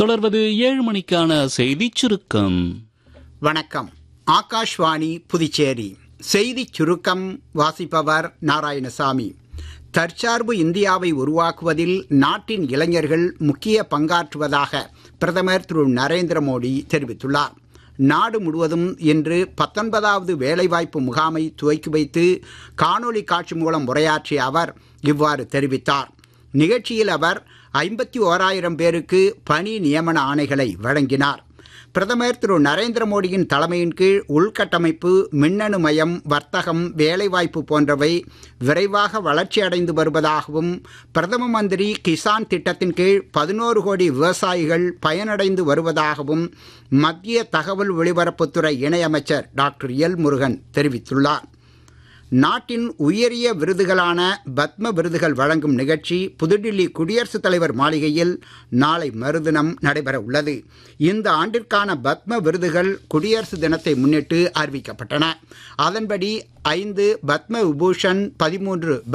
தொடர்வது ஏழு மணிக்கான செய்திச் சுருக்கம் வணக்கம் ஆகாஷ்வாணி புதுச்சேரி செய்திச் சுருக்கம் வாசிப்பவர் நாராயணசாமி தற்சார்பு இந்தியாவை உருவாக்குவதில் நாட்டின் இளைஞர்கள் முக்கிய பங்காற்றுவதாக பிரதமர் திரு நரேந்திர மோடி தெரிவித்துள்ளார் நாடு முழுவதும் இன்று பத்தொன்பதாவது வேலைவாய்ப்பு முகாமை துவக்கி வைத்து காணொளி காட்சி மூலம் உரையாற்றிய அவர் இவ்வாறு தெரிவித்தார் நிகழ்ச்சியில் அவர் ஐம்பத்தி ஓராயிரம் பேருக்கு பணி நியமன ஆணைகளை வழங்கினார் பிரதமர் திரு நரேந்திர மோடியின் தலைமையின் கீழ் உள்கட்டமைப்பு மின்னணு மயம் வர்த்தகம் வேலைவாய்ப்பு போன்றவை விரைவாக வளர்ச்சியடைந்து வருவதாகவும் பிரதம மந்திரி கிசான் திட்டத்தின் கீழ் பதினோரு கோடி விவசாயிகள் பயனடைந்து வருவதாகவும் மத்திய தகவல் ஒலிபரப்புத்துறை இணையமைச்சர் டாக்டர் எல் முருகன் தெரிவித்துள்ளார் நாட்டின் உயரிய விருதுகளான பத்ம விருதுகள் வழங்கும் நிகழ்ச்சி புதுடில்லி குடியரசுத் தலைவர் மாளிகையில் நாளை மறுதினம் நடைபெற உள்ளது இந்த ஆண்டிற்கான பத்ம விருதுகள் குடியரசு தினத்தை முன்னிட்டு அறிவிக்கப்பட்டன அதன்படி ஐந்து பத்ம விபூஷன் பதிமூன்று